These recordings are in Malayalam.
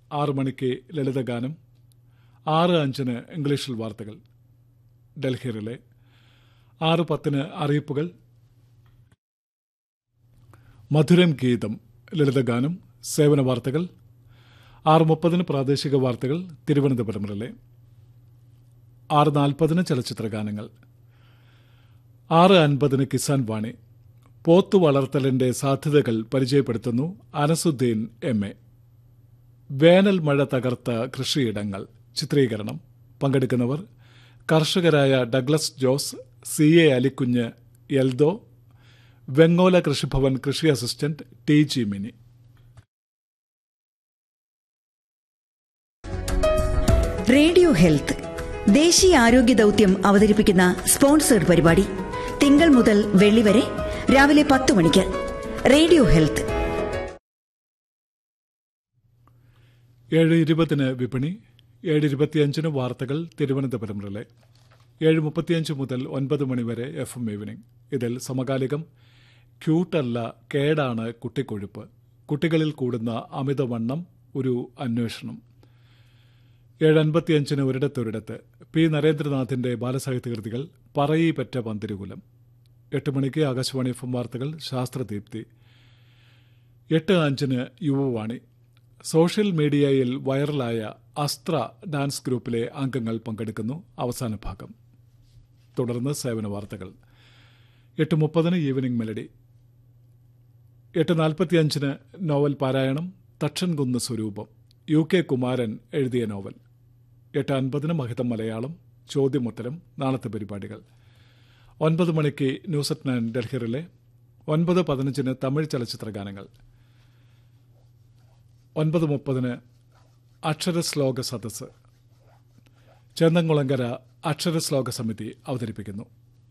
ആറ് മണിക്ക് ലളിതഗാനം ആറ് അഞ്ചിന് ഇംഗ്ലീഷിൽ വാർത്തകൾ ഡൽഹിയിലെ ആറ് പത്തിന് അറിയിപ്പുകൾ മധുരം ഗീതം ലളിതഗാനം സേവന വാർത്തകൾ ആറ് മുപ്പതിന് പ്രാദേശിക വാർത്തകൾ തിരുവനന്തപുരം റിലേ ആറ് നാൽപ്പതിന് ചലച്ചിത്ര ഗാനങ്ങൾ ആറ് അൻപതിന് കിസാൻ വാണി പോത്തു വളർത്തലിന്റെ സാധ്യതകൾ പരിചയപ്പെടുത്തുന്നു അനസുദ്ദീൻ എം എ വേനൽ മഴ തകർത്ത കൃഷിയിടങ്ങൾ ചിത്രീകരണം പങ്കെടുക്കുന്നവർ കർഷകരായ Douglas Jose C A Alikunju Eldo Vengola Krishibhavan കൃഷി assistant T G Mini radio health ദേശീയ ആരോഗ്യ ദൗത്യം അവതരിപ്പിക്കുന്ന സ്പോൺസേഡ് പരിപാടി തിങ്കൾ മുതൽ വെള്ളി വരെ രാവിലെ പത്ത് മണിക്ക് റേഡിയോ ഹെൽത്ത് ഏഴ് ഇരുപതിന് വിപണി ഏഴ് ഇരുപത്തിയഞ്ചിന് വാർത്തകൾ തിരുവനന്തപുരം റിലേ ഏഴ് മുപ്പത്തിയഞ്ച് മുതൽ ഒൻപത് മണിവരെ എഫ് എം ഈവനിംഗ് ഇതിൽ സമകാലികം ക്യൂട്ടല്ല കേടാണ് കുട്ടിക്കൊഴുപ്പ് കുട്ടികളിൽ കൂടുന്ന അമിതവണ്ണം ഒരു അന്വേഷണം ഏഴ് അൻപത്തിയഞ്ചിന് ഒരിടത്തൊരിടത്ത് പി നരേന്ദ്രനാഥിന്റെ ബാലസാഹിത്യകൃതികൾ പറയി പറ്റ പന്തിരുകുലം എട്ട് മണിക്ക് ആകാശവാണി എഫ് എം വാർത്തകൾ ശാസ്ത്രദീപ്തി എട്ട് അഞ്ചിന് യുവവാണി സോഷ്യൽ മീഡിയയിൽ വൈറലായ അസ്ത്ര ഡാൻസ് ഗ്രൂപ്പിലെ അംഗങ്ങൾ പങ്കെടുക്കുന്നു അവസാന ഭാഗം തുടർന്ന് സേവന വാർത്തകൾ എട്ട് മുപ്പതിന് ഈവനിംഗ് മെലഡി എട്ട് നാൽപ്പത്തിയഞ്ചിന് നോവൽ പാരായണം തക്ഷൻകുന്ന് സ്വരൂപം യു കെ കുമാരൻ എഴുതിയ നോവൽ എട്ട് അൻപതിന് മഹിതം മലയാളം ചോദ്യമുത്തരം നാളത്തെ പരിപാടികൾ ഒൻപത് മണിക്ക് ന്യൂസ് അറ്റ് നയൻ ഡൽഹിറിലെ ഒൻപത് പതിനഞ്ചിന് തമിഴ് ചലച്ചിത്ര ഗാനങ്ങൾ ഒൻപത് മുപ്പതിന് അക്ഷരശ്ലോക സദസ്സ് ചേന്നംകുളങ്കര അക്ഷരശ്ലോക സമിതി അവതരിപ്പിക്കുന്നു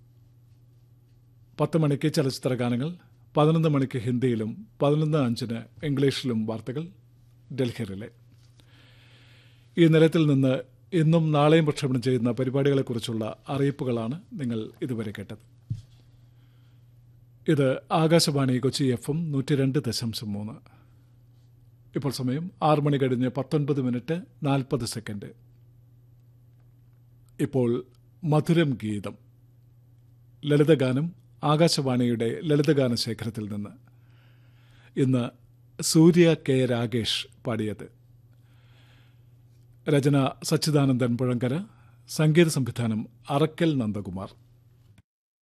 പത്ത് മണിക്ക് ചലച്ചിത്ര ഗാനങ്ങൾ പതിനൊന്ന് മണിക്ക് ഹിന്ദിയിലും പതിനൊന്ന് അഞ്ചിന് ഇംഗ്ലീഷിലും വാർത്തകൾ ഡൽഹിയിലെ ഈ നിലയത്തിൽ നിന്ന് ഇന്നും നാളെയും പ്രക്ഷേപണം ചെയ്യുന്ന പരിപാടികളെക്കുറിച്ചുള്ള അറിയിപ്പുകളാണ് നിങ്ങൾ ഇതുവരെ കേട്ടത് ഇത് ആകാശവാണി കൊച്ചി എഫ് എം നൂറ്റി രണ്ട് ദശാംശം മൂന്ന് ഇപ്പോൾ സമയം ആറ് മണി കഴിഞ്ഞ് പത്തൊൻപത് മിനിറ്റ് നാൽപ്പത് സെക്കൻഡ് ഇപ്പോൾ മധുരം ഗീതം ലളിതഗാനം ആകാശവാണിയുടെ ലളിതഗാന ശേഖരത്തിൽ നിന്ന് ഇന്ന് സൂര്യ കെ രാഗേഷ് പാടിയത് രചന സച്ചിദാനന്ദൻ പുഴങ്കര സംഗീത സംവിധാനം അറക്കൽ നന്ദകുമാർ